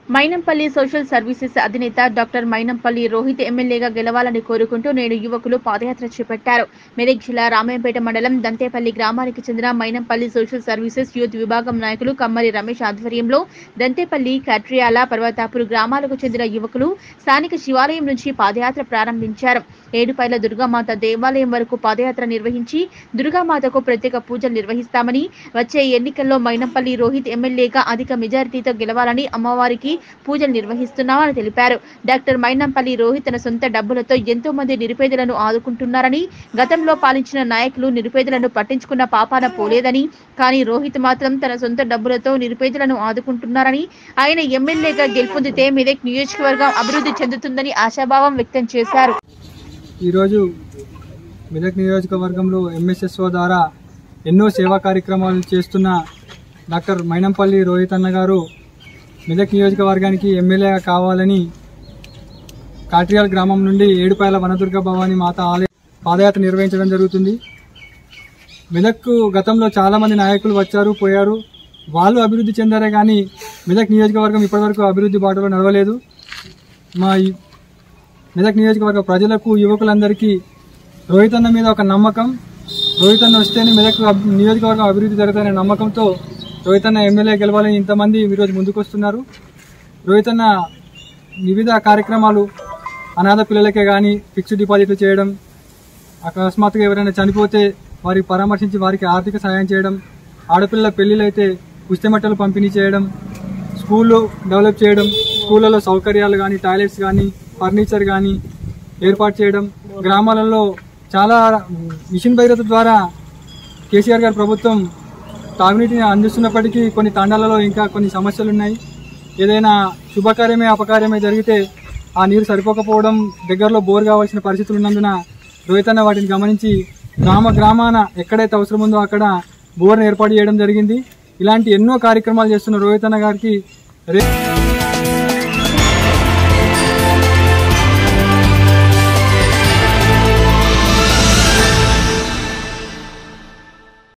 Mynampally social services అధినేత doctor Mynampally Rohit ఎమ్మెల్యేగా గెలవాలని కోరుకుంటూ నేడు యువకులు పాదయాత్ర చేపట్టారు మెదక్ జిల్లా రామాయంపేట మండలం దంతేపల్లి గ్రామానికి చెందిన మైనంపల్లి సోషల్ సర్వీసెస్ యూత్ విభాగం నాయకులు కమ్మరి రమేష్ ఆధ్వర్యంలో దంతేపల్లి కట్రియాల పర్వతాపూర్ గ్రామాలకు చెందిన యువకులు స్థానిక శివాలయం నుంచి పాదయాత్ర ప్రారంభించారు ఏడుపైల దుర్గామాత దేవాలయం వరకు పాదయాత్ర నిర్వహించి దుర్గామాతకు ప్రత్యేక పూజలు నిర్వహిస్తామని వచ్చే ఎన్నికల్లో మైనంపల్లి రోహిత్ ఎమ్మెల్యేగా అధిక మెజారిటీతో గెలవాలని అమ్మవారికి పూజలు నిర్వహిస్తున్నామని తెలిపారు డాక్టర్ మైనంపల్లి రోహిత్ తన సొంత డబ్బులతో ఎంతో మంది నిరుపేదలను ఆదుకుంటున్నారని గతంలో పాలించిన నాయకులు నిరుపేదలను పట్టించుకున్న పాపాన పోలేదని కానీ రోహిత్ మాత్రం తన సొంత డబ్బులతో నిరుపేదలను ఆదుకుంటున్నారని ఆయన ఎమ్మెల్యేగా గెలుపొందితే మెదక్ నియోజకవర్గం అభివృద్ధి చెందుతుందని ఆశాభావం వ్యక్తం చేశారు ఈరోజు మెదక్ నియోజకవర్గంలో ఎంఎస్ఎస్ఓ ద్వారా ఎన్నో సేవా కార్యక్రమాలు చేస్తున్న డాక్టర్ మైనంపల్లి రోహిత్ అన్న గారు మెదక్ నియోజకవర్గానికి ఎమ్మెల్యేగా కావాలని కాట్రియాల్ గ్రామం నుండి ఏడుపాయల వనదుర్గ భవాని మాత ఆలయ పాదయాత్ర నిర్వహించడం జరుగుతుంది మెదక్కు గతంలో చాలా మంది నాయకులు వచ్చారు పోయారు వాళ్ళు అభివృద్ధి చెందారే కానీ మెదక్ నియోజకవర్గం ఇప్పటివరకు అభివృద్ధి బాటలో నడవలేదు మా ఈ మెదక్ నియోజకవర్గ ప్రజలకు యువకులందరికీ రోహిత్ అన్న మీద ఒక నమ్మకం రోహిత్ అన్న వస్తేనే మెదక్ అబ్- నియోజకవర్గం అభివృద్ధి జరుగుతుందనే నమ్మకంతో రోహిత్ అన్న ఎమ్మెల్యే గెలవాలని ఇంతమంది ఈరోజు ముందుకు వస్తున్నారు రోహిత్ అన్న వివిధ కార్యక్రమాలు అనాథ పిల్లలకే కానీ ఫిక్స్డ్ డిపాజిట్లు చేయడం అకస్మాత్తుగా ఎవరైనా చనిపోతే వారికి పరామర్శించి వారికి ఆర్థిక సహాయం చేయడం ఆడపిల్లల పెళ్లిళ్ళైతే పుస్తమట్టలు పంపిణీ చేయడం స్కూళ్ళు డెవలప్ చేయడం స్కూళ్ళలో సౌకర్యాలు కానీ టాయిలెట్స్ కానీ ఫర్నిచర్ కానీ ఏర్పాటు చేయడం గ్రామాలలో చాలా మిషన్ భగీరథ ద్వారా కేసీఆర్ గారి ప్రభుత్వం తాగునీటిని అందిస్తున్నప్పటికీ కొన్ని తాండాలలో ఇంకా కొన్ని సమస్యలు ఉన్నాయి ఏదైనా శుభకార్యమే అపకార్యమే జరిగితే ఆ నీరు సరిపోకపోవడం దగ్గరలో బోర్ కావాల్సిన పరిస్థితులు ఉన్నందున రోహితన్న వాటిని గమనించి గ్రామ గ్రామాన ఎక్కడైతే అవసరం ఉందో అక్కడ బోర్ను ఏర్పాటు చేయడం జరిగింది ఇలాంటి ఎన్నో కార్యక్రమాలు చేస్తున్న రోహితన్న గారికి రే